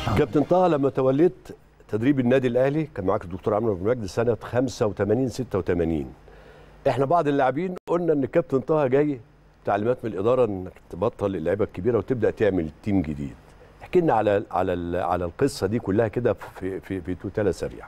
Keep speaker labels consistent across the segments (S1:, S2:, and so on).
S1: كابتن طه لما توليت تدريب النادي الاهلي كان معاك الدكتور عمرو بن مجد سنه 85 86 احنا بعض اللاعبين قلنا ان كابتن طه جاي تعليمات من الاداره انك تبطل اللعيبه الكبيره وتبدا تعمل تيم جديد احكي لنا على على ال- على القصه دي كلها كده في في في توتاله سريعه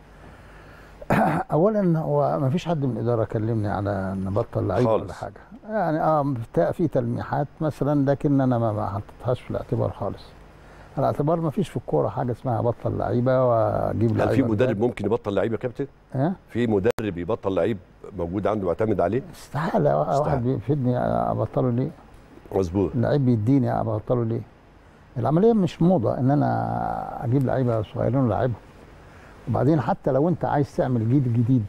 S2: اولا هو ما فيش حد من الاداره كلمني على نبطل لعيب
S1: خالص.
S2: ولا حاجه يعني اه بتا- في تلميحات مثلا لكن انا ما ما حطيتهاش في الاعتبار خالص على اعتبار ما فيش في الكوره حاجه اسمها بطل لعيبه واجيب
S1: هل
S2: لعيبه
S1: في مدرب ممكن يبطل لعيب يا كابتن
S2: ها
S1: في مدرب يبطل لعيب موجود عنده معتمد عليه
S2: استحاله واحد
S1: استحالة.
S2: بيفيدني ابطله ليه
S1: مظبوط
S2: اللعيب بيديني ابطله ليه العمليه مش موضه ان انا اجيب لعيبه صغيرين ولاعبهم وبعدين حتى لو انت عايز تعمل جيل جديد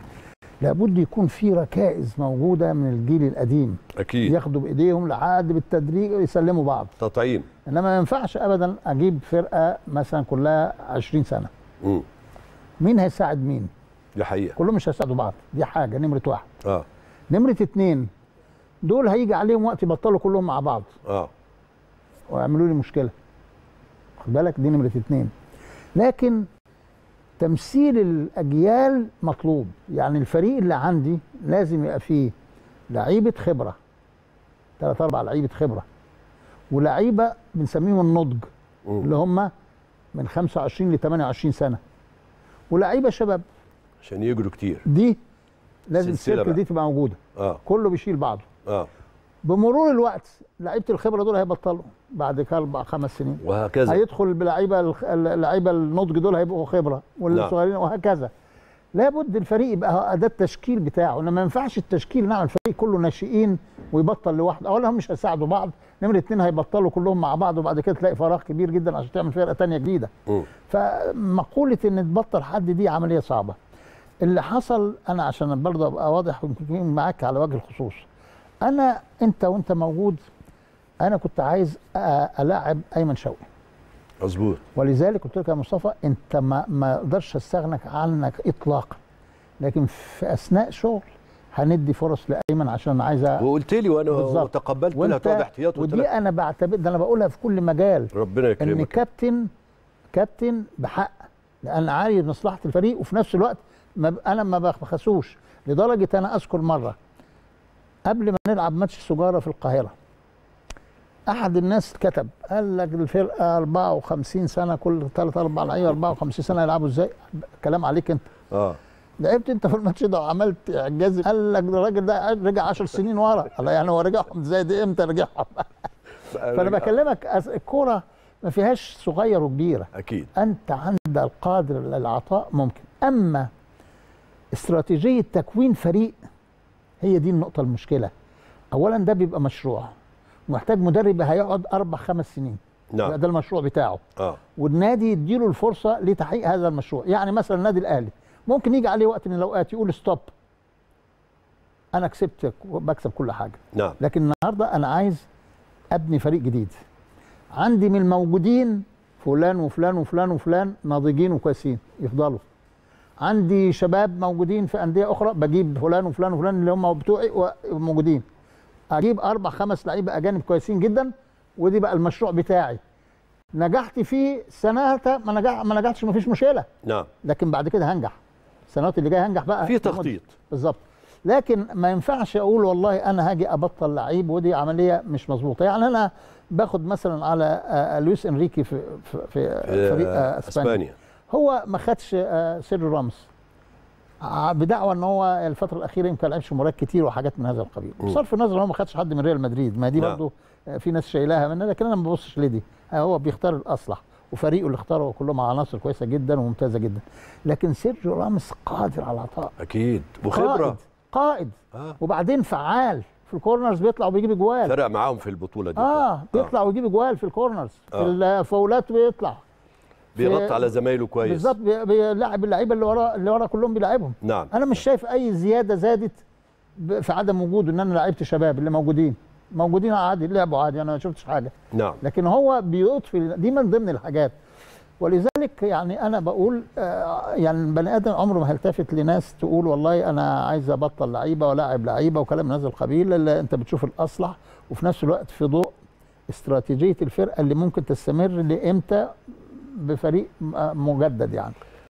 S2: لابد يكون في ركائز موجوده من الجيل القديم
S1: اكيد
S2: ياخدوا بايديهم لحد بالتدريج يسلموا بعض
S1: تطعيم
S2: انما ما ينفعش ابدا اجيب فرقه مثلا كلها 20 سنه
S1: امم
S2: مين هيساعد مين
S1: دي حقيقه
S2: كلهم مش هيساعدوا بعض دي حاجه نمره واحد
S1: اه
S2: نمره اتنين دول هيجي عليهم وقت يبطلوا كلهم مع بعض
S1: اه
S2: ويعملوا لي مشكله خد بالك دي نمره اتنين لكن تمثيل الاجيال مطلوب يعني الفريق اللي عندي لازم يبقى فيه لعيبه خبره ثلاث اربع لعيبه خبره ولعيبه بنسميهم النضج
S1: مم.
S2: اللي هم من 25 ل 28 سنه ولعيبه شباب
S1: عشان يجروا كتير
S2: دي لازم
S1: سلسلة
S2: السلك
S1: بقى.
S2: دي تبقى موجوده
S1: اه
S2: كله بيشيل بعضه
S1: اه
S2: بمرور الوقت لعيبه الخبره دول هيبطلوا بعد اربع خمس سنين
S1: وهكذا
S2: هيدخل بلعيبه الخ- اللعيبه النضج دول هيبقوا خبره والصغيرين وهكذا لابد الفريق يبقى ده التشكيل بتاعه انما ما ينفعش التشكيل نعمل فريق كله ناشئين ويبطل لوحده اولا هم مش هيساعدوا بعض نمره اتنين هيبطلوا كلهم مع بعض وبعد كده تلاقي فراغ كبير جدا عشان تعمل فرقه تانية جديده
S1: مم.
S2: فمقوله ان تبطل حد دي عمليه صعبه اللي حصل انا عشان برضه ابقى واضح ويمكن معاك على وجه الخصوص انا انت وانت موجود انا كنت عايز أ- الاعب ايمن شوقي
S1: مظبوط
S2: ولذلك قلت لك يا مصطفى انت ما ما اقدرش استغنى عنك اطلاقا لكن في اثناء شغل هندي فرص لايمن عشان عايز أ-
S1: وقلت لي وانا
S2: بالظبط.
S1: تقبلت لها
S2: وانت
S1: تقعد احتياط قلت
S2: ودي
S1: لك
S2: انا بعتبر ده انا بقولها في كل مجال
S1: ربنا
S2: ان
S1: يكرمك
S2: كابتن كابتن بحق لان عارف مصلحه الفريق وفي نفس الوقت ما ب- انا ما بخسوش لدرجه انا اذكر مره قبل ما نلعب ماتش سجاره في القاهره احد الناس كتب قال لك الفرقه 54 سنه كل ثلاث اربع لعيبه 54 سنه يلعبوا ازاي كلام عليك انت
S1: اه
S2: لعبت انت في الماتش ده وعملت اعجاز قال لك ده الراجل ده رجع 10 سنين ورا قال يعني هو رجعهم ازاي دي امتى رجعهم فانا بكلمك أس- الكوره ما فيهاش صغير وكبيره
S1: اكيد
S2: انت عند القادر للعطاء ممكن اما استراتيجيه تكوين فريق هي دي النقطه المشكله اولا ده بيبقى مشروع محتاج مدرب هيقعد اربع خمس سنين
S1: نعم
S2: يبقى ده المشروع بتاعه
S1: اه
S2: والنادي يديله الفرصه لتحقيق هذا المشروع يعني مثلا النادي الاهلي ممكن يجي عليه وقت من الاوقات يقول ستوب انا كسبت بكسب كل حاجه
S1: نعم
S2: لكن النهارده انا عايز ابني فريق جديد عندي من الموجودين فلان وفلان وفلان وفلان ناضجين وكويسين يفضلوا عندي شباب موجودين في انديه اخرى بجيب فلان وفلان وفلان اللي هم بتوعي وموجودين اجيب اربع خمس لعيبه اجانب كويسين جدا ودي بقى المشروع بتاعي نجحت فيه سنتها ما نجح ما نجحتش مفيش مشكله
S1: نعم
S2: لكن بعد كده هنجح السنوات اللي جايه هنجح بقى
S1: في تخطيط
S2: بالظبط لكن ما ينفعش اقول والله انا هاجي ابطل لعيب ودي عمليه مش مظبوطه يعني انا باخد مثلا على آه، لويس انريكي في في, في فريق آه، اسبانيا
S1: اسبانيا
S2: هو ما خدش آه، سيرجيو راموس ع- بدعوى ان هو الفتره الاخيره يمكن ما لعبش مباريات كتير وحاجات من هذا القبيل
S1: مم.
S2: بصرف النظر هو ما خدش حد من ريال مدريد ما دي
S1: نعم.
S2: برضه آه، في ناس شايلاها منها لكن انا ما ببصش لدي آه، هو بيختار الاصلح وفريقه اللي اختاره كلهم عناصر كويسه جدا وممتازه جدا لكن سيرجيو راموس قادر على العطاء
S1: اكيد
S2: قائد
S1: وخبره
S2: قائد
S1: اه
S2: وبعدين فعال في الكورنرز بيطلع وبيجيب جوال
S1: فرق معاهم في البطوله دي
S2: اه بيطلع ويجيب جوال في الكورنرز في
S1: آه.
S2: الفاولات بيطلع
S1: بيغطي على زمايله كويس
S2: بالظبط بي- بيلاعب اللعيبه اللي ورا اللي ورا كلهم بيلاعبهم
S1: نعم
S2: انا مش شايف اي زياده زادت ب- في عدم وجود ان انا لعبت شباب اللي موجودين موجودين عادي لعبوا عادي انا ما شفتش حاجه
S1: نعم
S2: لكن هو بيضفي دي من ضمن الحاجات ولذلك يعني انا بقول آه، يعني البني ادم عمره ما هيلتفت لناس تقول والله انا عايز ابطل لعيبه ولاعب لعيبه وكلام من هذا القبيل الا انت بتشوف الاصلح وفي نفس الوقت في ضوء استراتيجيه الفرقه اللي ممكن تستمر لامتى بفريق م- مجدد يعني